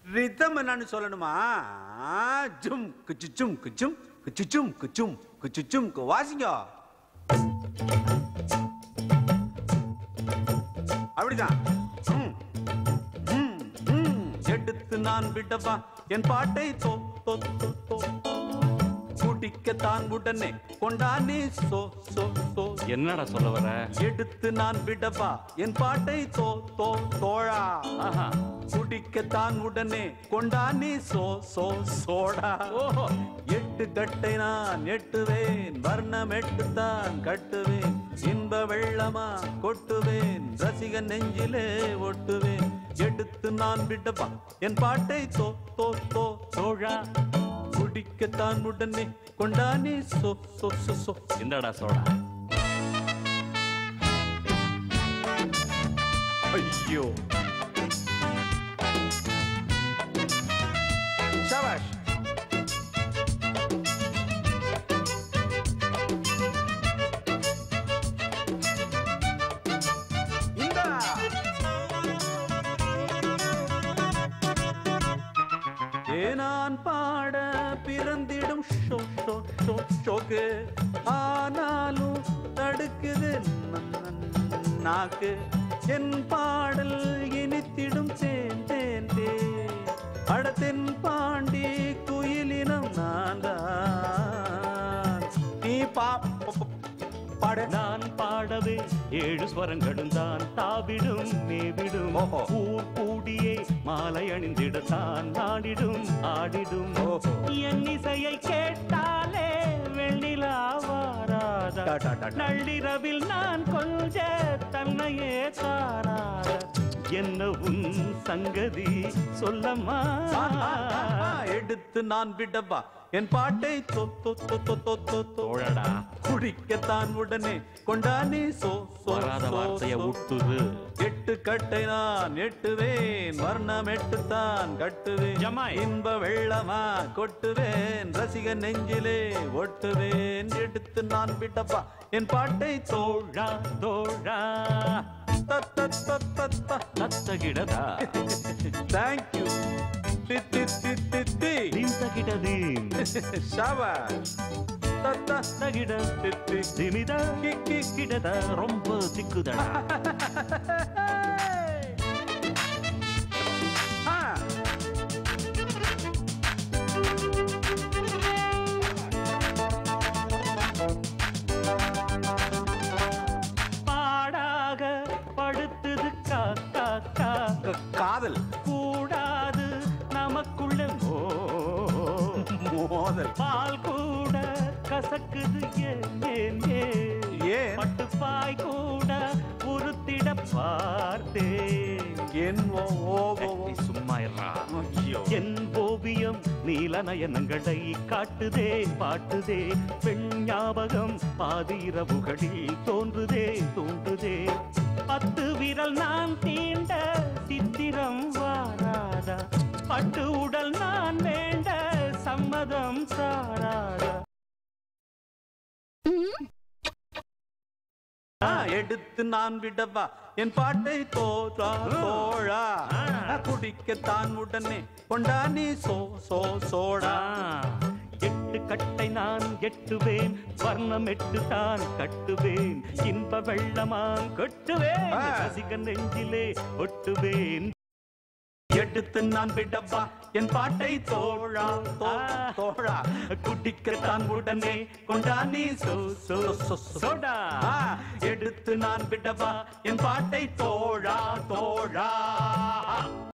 Rhythm என்னன்னு சொல்லணுமா ஆ, ஜும் குச்சுச்சும் குச்சும் குச்சுச்சும் குச்சும் குச்சுச்சும் கு- வாசிங்க அப்படிதான் ம், ம், ம். எடுத்து நான் விடவா என் பாட்டை தோ தோ தோ தோ குடிக்கத்தான் உடனே கொண்டானே சோ சோ சோ என்னடா சொல்ல வர எடுத்து நான் விடவா என் பாட்டை தோ தோ தோழா ஆஹா குடிக்கத்தான் உடனே கொண்டானே சோ சோ சோடா ஓஹோ எட்டு கட்டை நான் எட்டுவேன் வர்ணம் எட்டுத்தான் கட்டுவேன் இன்ப வெள்ளமா கொட்டுவேன் ரசிகன் நெஞ்சிலே ஒட்டுவேன் எடுத்து நான் விடவா என் பாட்டை தோ தோ தோ சோழா குடிக்கத்தான் உடனே கொண்டானே சோ சோ சோ சோ இந்தடா சோடா ஐயோ ஷபாஷ் இந்தா ஏனான் பாட பிறந்திடும் ஷோ ஷோ ஷோ ஷோக்கு ஆனாலும் தடுக்குது ந- ந- நாக்கு என் பாடல் இனித்திடும் தேன் தேன் தேன் அடத்தென் பாண்டி குயிலினம் நான் தான் நீ பா ப- ப- பாடு நான் பாடவே ஏழு ஸ்வரங்களும் தான் தாவிடும் மேவிடும் ஓஹோ. ஊர் கூடியே மாலை அணிந்திடத்தான் ஆடிடும் ஆடிடும் ஓஹோ. என் இசையை கேட்டாலே வெண்ணிலா வாராதா டா, டா, டா, டா. நள்ளிரவில் நான் கொஞ்ச தன்னையே தாராத என்ன உன் சங்கதி சொல்லம்மா எடுத்து நான் விடவா என் பாட்டை தோ தோ தோ தோ தோ தோ தோ தோழடா குடிக்கத்தான் உடனே கொண்டானே சோ சோ வராத சோ, வார்த்தைய சோ. விட்டுது எட்டு கட்டை நான் எட்டுவேன் வர்ணம் எட்டுத்தான் கட்டுவேன் ஜமாய். இன்ப வெள்ளமா கொட்டுவேன் ரசிக நெஞ்சிலே ஒட்டுவேன் எடுத்து நான் விடவா என் பாட்டை தோழ் தோழா தோழா தத்தகிடதா தேங்க்யூ தி தி தி தி தி திந்தகிடதீம் ஷாபாஷ் தத்தா தகிட தி தி திமிதா கிக்கி கிடதா ரொம்ப திக்குதடா ஆ பாடாக படுத்தது கா கா கா க- காதல் கூடாது நமக்குள்ள மோ மோதல் பால் கூட கசக்குது ஏன் ஏன் ஏன் ஏன் பட்டுப்பாய் கூட உருத்திட பார்த்தேன் என் ஓ ஓ ஓ, ஓ. சும்மா இருறா ஐயோ என் ஓவியம் நீல நயனங்களை காட்டுதே பாட்டுதே பெண் ஞாபகம் பாதிரவுகளில் தோன்றுதே தோன்றுதே பத்து விரல் நான் தீண்ட சித்திரம் வாராதா பட்டு உடல் நான் வேண்ட சம்மதம் சாராதா ஆ, எடுத்து நான் விடவா என் பாட்டை தோற்றா தோழா ஆ. குடிக்கத்தான் உடனே கொண்டானே சோ சோ சோடா எட்டு கட்டை நான் எட்டுவேன் வர்ணம் எட்டு தான் கட்டுவேன் இன்ப வெள்ளமான் கொட்டுவேன் ஆ. ரசிகன் நெஞ்சிலே ஒட்டுவேன் எடுத்து நான் விடவா என் பாட்டை தோழா தோ- ஆ. தோழா குடிக்கத்தான் உடனே கொண்டானே சோ சோ சோ சோடா ஆ, எடுத்து நான் விடவா என் பாட்டை தோழா தோழா